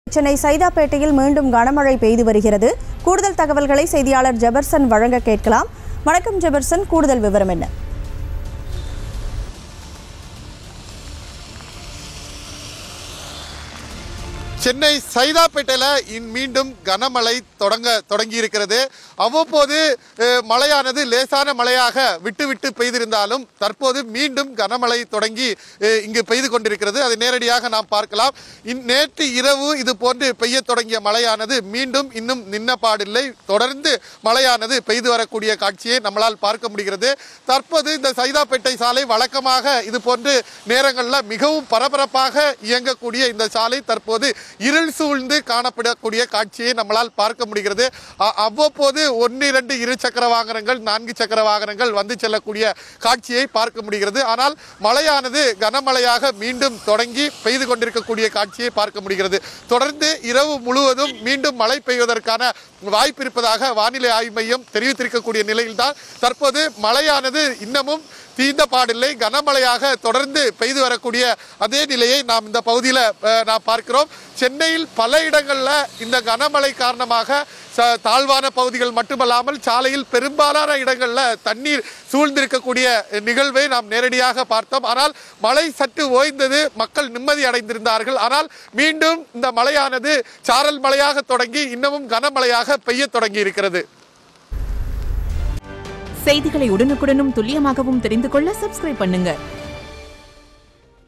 சென்னை சைதாப்பேட்டையில் மீண்டும் கனமழை பெய்து வருகிறது கூடுதல் தகவல்களை செய்தியாளர் ஜெபர்சன் வழங்க கேட்கலாம் வணக்கம் ஜெபர்சன் கூடுதல் விவரம் என்ன சென்னை சைதாப்பேட்டையில் இன் மீண்டும் கனமழை தொடங்க தொடங்கி இருக்கிறது அவ்வப்போது அஹ், மழையானது லேசான மழையாக விட்டு விட்டு பெய்திருந்தாலும் தற்போது மீண்டும் கனமழை தொடங்கி அஹ், இங்கு பெய்து கொண்டிருக்கிறது அதை நேரடியாக நாம் பார்க்கலாம் இன் நேற்று இரவு இது போன்று பெய்ய தொடங்கிய மழையானது மீண்டும் இன்னும் நின்ன பாடில்லை தொடர்ந்து மழையானது பெய்து வரக்கூடிய காட்சியை நம்மளால் பார்க்க முடிகிறது தற்போது இந்த சைதாப்பேட்டை சாலை வழக்கமாக இது போன்று நேரங்களில் மிகவும் பரபரப்பாக இயங்கக்கூடிய இந்த சாலை தற்போது இருள் சூழ்ந்து காணப்படக்கூடிய காட்சியை நம்மளால் பார்க்க முடிகிறது அ- அவ்வப்போது ஒன்று இரண்டு இரு சக்கர வாகனங்கள் நான்கு சக்கர வாகனங்கள் வந்து செல்லக்கூடிய காட்சியை பார்க்க முடிகிறது ஆனால் மழையானது கனமழையாக மீண்டும் தொடங்கி பெய்து கொண்டிருக்கக்கூடிய காட்சியை பார்க்க முடிகிறது தொடர்ந்து இரவு முழுவதும் மீண்டும் மழை பெய்வதற்கான வாய்ப்பு இருப்பதாக வானிலை ஆய்வு மையம் தெரிவித்திருக்கக்கூடிய நிலையில்தான் தற்போது மழையானது இன்னமும் தீர்ந்த பாடில்லை கனமழையாக தொடர்ந்து பெய்து வரக்கூடிய அதே நிலையை நாம் இந்த பகுதியில் நாம் பார்க்கிறோம் சென்னையில் பல இடங்களில் இந்த கனமழை காரணமாக ச- தாழ்வான பகுதிகள் மட்டுமல்லாமல் சாலையில் பெரும்பாலான இடங்களில் தண்ணீர் சூழ்ந்திருக்கக்கூடிய நிகழ்வை நாம் நேரடியாக பார்த்தோம் ஆனால் மழை சற்று ஓய்ந்தது மக்கள் நிம்மதி அடைந்திருந்தார்கள் ஆனால் மீண்டும் இந்த மழையானது சாரல் மழையாக தொடங்கி இன்னமும் கனமழையாக பெய்ய தொடங்கி இருக்கிறது செய்திகளை உடனுக்குடனும் துல்லியமாகவும் தெரிந்து கொள்ள சப்ஸ்கிரைப் பண்ணுங்க